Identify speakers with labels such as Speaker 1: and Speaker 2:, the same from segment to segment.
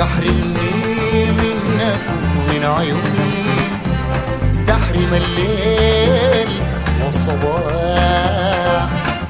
Speaker 1: تحرمني منك ومن عيوني تحرم الليل والصباح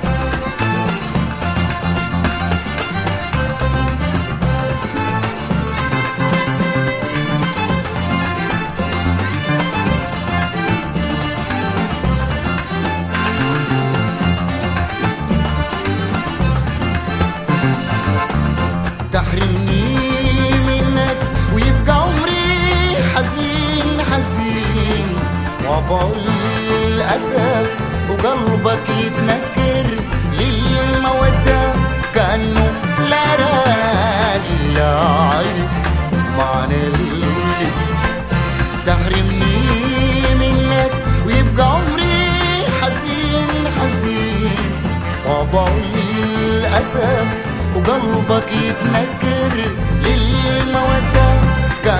Speaker 1: تحرمني منك ويبقى عمري حزين حزين وابقى الأسف وقلبك يتنكر للمودة كأنه لا راجل لا عرف معنى الولد تحرمني منك ويبقى عمري حزين حزين طبع الأسف وقلبك يتنكر للمودة